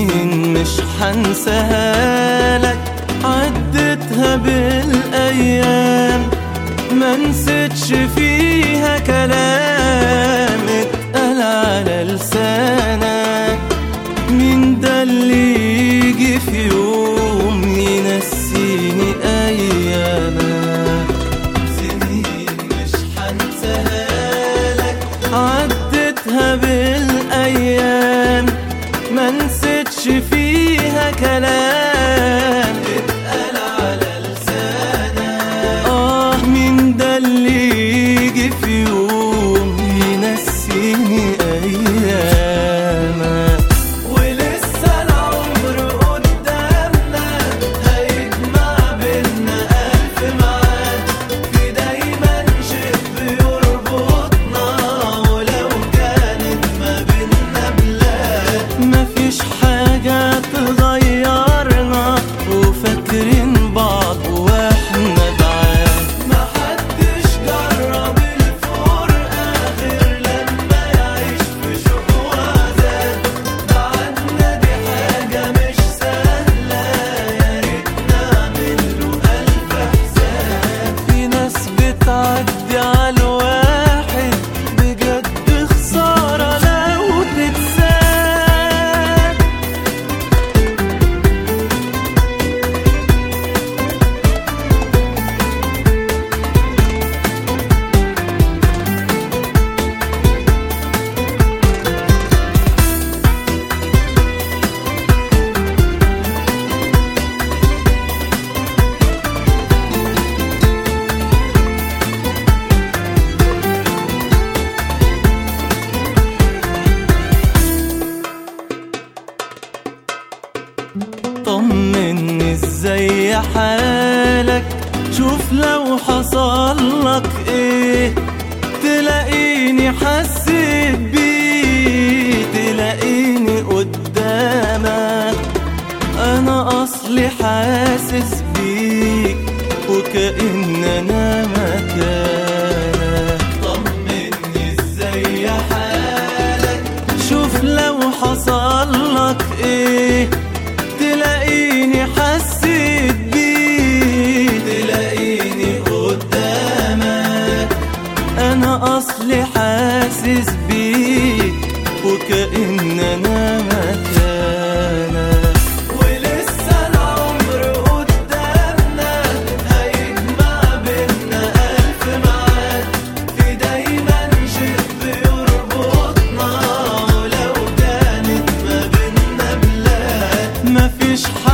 سنين مش حنساها لك عدتها بالايام ما نسيتش فيها كلام اتقال على لسانك مين ده اللي يجي في يوم ينسيني ايامك سنين مش حنساها لك عدتها بالايام ما نسيتش فيها كلام اتقال على لسانك اه مين ده اللي يجي في يوم ينسيني ايامك ولسه العمر قدامنا هيجمع بينا ألف ميعاد في دايما شيء بيربطنا ولو كانت ما بينا بلاد مفيش حاجة تغيرنا وفاكرين بعض واحنا بعاد محدش جرب الفرقة غير لما يعيش في شوق وعذاب بعدنا دي حاجة مش سهلة يا ريت نعمل له ألف حساب في ناس بتعدي على الواحد بجد خسارة لو تتساب طمني ازاي حالك شوف لو حصل لك ايه تلاقيني حسيت بيه تلاقيني قدامك انا اصلي حاسس بيك وكأن انا مكانك طمني ازاي حالك شوف لو حصل لك ايه تلاقيني حسيت بيه تلاقيني قدامك انا اصلي حاسس بيك وكأن انا مكانك ولسه العمر قدامنا هيجمع بينا ألف ميعاد في دايما شيء بيربطنا ولو كانت ما بينا بلاد مفيش حد